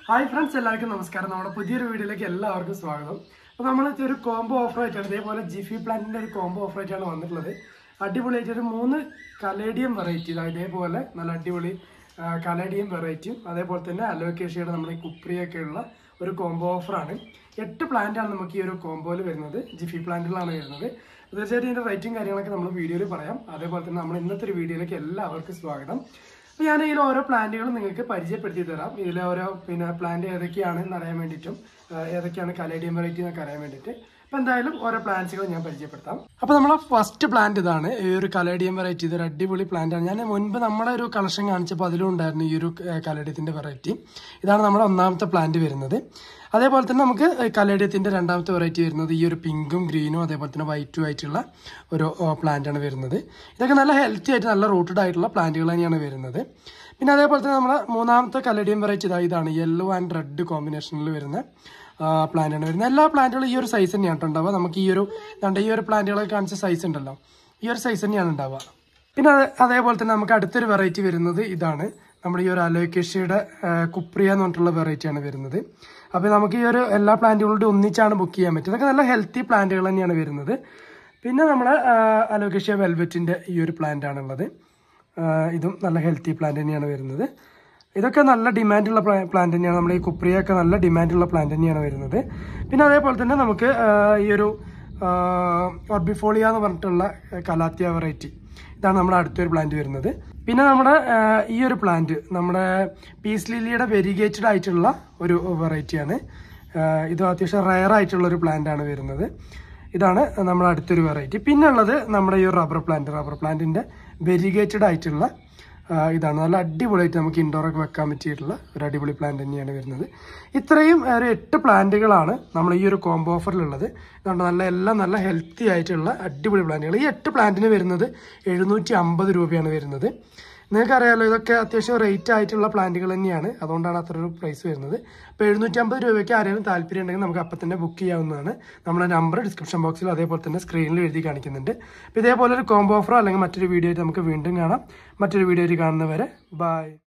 hi friends എല്ലാവർക്കും നമസ്കാരം നമ്മുടെ പുതിയൊരു വീഡിയോയിലേക്ക് എല്ലാവർക്കും സ്വാഗതം അപ്പോൾ നമ്മൾ ഒരു കോംബോ ഓഫർ ആയിട്ടാണ് ഇതേപോലെ ജിഫി പ്ലാന്റിന്റെ ഒരു കോംബോ ഓഫർ ആയിട്ടാണ് വന്നിട്ടുള്ളത് അടിപൊളിയായിട്ട് ഒരു മൂന്ന് കലേഡിയം വെറൈറ്റി ഇതേപോലെ നല്ല അടിപൊളി കലേഡിയം വെറൈറ്റിയും അതേപോലെ തന്നെ അലോക്കേഷ്യയുടെ നമ്മുടെ ഈ കുപ്രിയൊക്കെ ഉള്ള ഒരു കോംബോ ഓഫറാണ് എട്ട് പ്ലാന്റാണ് നമുക്ക് ഈ ഒരു കോംബോയിൽ വരുന്നത് ജിഫി പ്ലാന്റിലാണ് വരുന്നത് തീർച്ചയായിട്ടും ഇതിന്റെ റേറ്റും കാര്യങ്ങളൊക്കെ നമ്മൾ വീഡിയോയിൽ പറയാം അതേപോലെ തന്നെ നമ്മൾ ഇന്നത്തെ ഒരു വീഡിയോയിലേക്ക് എല്ലാവർക്കും സ്വാഗതം അപ്പോൾ ഞാൻ ഇതിൽ ഓരോ പ്ലാന്റുകളും നിങ്ങൾക്ക് പരിചയപ്പെടുത്തി തരാം ഇതിലെ ഓരോ പിന്നെ പ്ലാന്റ് ഏതൊക്കെയാണെന്ന് അറിയാൻ വേണ്ടിയിട്ടും ആ, ഏതൊക്കെയാണ് കലേഡിയം വെറൈറ്റി എന്നൊക്കെ അറിയാൻ വേണ്ടിയിട്ട് അപ്പോൾ എന്തായാലും ഓരോ പ്ലാന്റ്സുകൾ ഞാൻ പരിചയപ്പെടുത്താം അപ്പോൾ നമ്മളെ ഫസ്റ്റ് പ്ലാന്റ് ഇതാണ് ഈ ഒരു കലേഡിയം വെറൈറ്റി ഇതൊരു അടിപൊളി പ്ലാന്റ് ആണ് ഞാൻ മുൻപ് നമ്മുടെ ഒരു കളക്ഷൻ കാണിച്ചപ്പോൾ അതിലും ഉണ്ടായിരുന്നു ഈ ഒരു കലേഡിയത്തിന്റെ വെറൈറ്റി ഇതാണ് നമ്മുടെ ഒന്നാമത്തെ പ്ലാന്റ് വരുന്നത് അതേപോലെ തന്നെ നമുക്ക് കലേഡിയത്തിന്റെ രണ്ടാമത്തെ വെറൈറ്റി വരുന്നത് ഈ ഒരു പിങ്കും ഗ്രീനും അതേപോലെ തന്നെ വൈറ്റും ആയിട്ടുള്ള ഒരു പ്ലാന്റ് ആണ് വരുന്നത് ഇതൊക്കെ നല്ല ഹെൽത്തി ആയിട്ട് നല്ല റൂട്ടഡ് ആയിട്ടുള്ള പ്ലാന്റുകൾ തന്നെയാണ് വരുന്നത് പിന്നെ അതേപോലെ തന്നെ നമ്മുടെ മൂന്നാമത്തെ കലേഡിയം വെറൈറ്റി ഇതാ ഇതാണ് യെല്ലോ ആൻഡ് റെഡ് കോമ്പിനേഷനിൽ വരുന്ന പ്ലാന്റ് ആണ് വരുന്നത് എല്ലാ പ്ലാന്റുകളും ഈ ഒരു സൈസ് തന്നെയാണ് കേട്ടോ ഉണ്ടാവുക നമുക്ക് ഈ ഒരു ദാണ്ട ഈ ഒരു പ്ലാന്റുകളൊക്കെ കാണിച്ച സൈസ് ഉണ്ടല്ലോ ഈ ഒരു സൈസ് തന്നെയാണ് ഉണ്ടാവുക പിന്നെ അത് അതേപോലെ തന്നെ നമുക്ക് അടുത്തൊരു വെറൈറ്റി വരുന്നത് ഇതാണ് നമ്മുടെ ഈ ഒരു അലോക്കേഷ്യയുടെ കുപ്രിയ എന്ന് പറഞ്ഞിട്ടുള്ള വെറൈറ്റിയാണ് വരുന്നത് അപ്പോൾ നമുക്ക് ഈ ഒരു എല്ലാ പ്ലാന്റുകളുടെ ഒന്നിച്ചാണ് ബുക്ക് ചെയ്യാൻ പറ്റും ഇതൊക്കെ നല്ല ഹെൽത്തി പ്ലാന്റുകൾ തന്നെയാണ് വരുന്നത് പിന്നെ നമ്മുടെ അലോക്കേഷ്യ വെൽവെറ്റിൻ്റെ ഈ ഒരു പ്ലാന്റ് ആണുള്ളത് ആ, ഇതും നല്ല ഹെൽത്തി പ്ലാന്റ് തന്നെയാണ് വരുന്നത് ഇതൊക്കെ നല്ല ഡിമാൻഡുള്ള പ്ലാന്റ് തന്നെയാണ് നമ്മുടെ ഈ കുപ്രിയൊക്കെ നല്ല ഡിമാൻഡുള്ള പ്ലാന്റ് തന്നെയാണ് വരുന്നത് പിന്നെ അതേപോലെ തന്നെ നമുക്ക് ആ, ഈ ഒരു ഓർബിഫോളിയ എന്ന് പറഞ്ഞിട്ടുള്ള കലാത്തിയ വെറൈറ്റി ഇതാണ് നമ്മുടെ അടുത്തൊരു പ്ലാന്റ് വരുന്നത് പിന്നെ നമ്മുടെ ആ, ഈ ഒരു പ്ലാന്റ് നമ്മുടെ പീസ് ലില്ലിയുടെ വെരിഗേറ്റഡ് ആയിട്ടുള്ള ഒരു വെറൈറ്റിയാണ് ഇത് അത്യാവശ്യം റയർ ആയിട്ടുള്ള ഒരു പ്ലാന്റ് ആണ് വരുന്നത് ഇതാണ് നമ്മുടെ അടുത്തൊരു വെറൈറ്റി പിന്നെ ഉള്ളത് നമ്മുടെ ഈ ഒരു റബ്ബർ പ്ലാന്റ് റബ്ബർ പ്ലാന്റിന്റെ വെരിഗേറ്റഡ് ആയിട്ടുള്ള ആ, ഇതാണ് നല്ല അടിപൊളിയായിട്ട് നമുക്ക് ഇൻഡോറൊക്കെ വെക്കാൻ പറ്റിയിട്ടുള്ള ഒരു അടിപൊളി പ്ലാന്റ് തന്നെയാണ് വരുന്നത് ഇത്രയും ഒരു എട്ട് പ്ലാന്റുകളാണ് നമ്മൾ ഈ ഒരു കോംബോ ഓഫറിലുള്ളത് അതുകൊണ്ട് നല്ല എല്ലാം നല്ല ഹെൽത്തി ആയിട്ടുള്ള അടിപൊളി പ്ലാന്റുകൾ ഈ എട്ട് പ്ലാന്റിന് വരുന്നത് എഴുന്നൂറ്റി അമ്പത് രൂപയാണ് വരുന്നത് നിങ്ങൾക്കറിയാലോ ഇതൊക്കെ അത്യാവശ്യം റേറ്റ് ആയിട്ടുള്ള പ്ലാന്റുകൾ തന്നെയാണ് അതുകൊണ്ടാണ് അത്ര ഒരു പ്രൈസ് വരുന്നത് അപ്പോൾ എഴുന്നൂറ്റമ്പത് രൂപയ്ക്ക് ആരെങ്കിലും താല്പര്യം ഉണ്ടെങ്കിൽ നമുക്ക് അപ്പം തന്നെ ബുക്ക് ചെയ്യാവുന്നതാണ് നമ്മുടെ നമ്പർ ഡിസ്ക്രിപ്ഷൻ ബോക്സിൽ അതേപോലെ തന്നെ സ്ക്രീനിൽ എഴുതി കാണിക്കുന്നുണ്ട് അപ്പോൾ ഇതേപോലെ ഒരു കോംബോ ഓഫറോ അല്ലെങ്കിൽ മറ്റൊരു വീഡിയോ ആയിട്ട് നമുക്ക് വീണ്ടും കാണാം മറ്റൊരു വീഡിയോ ആയിട്ട് കാണുന്നവരെ ബൈ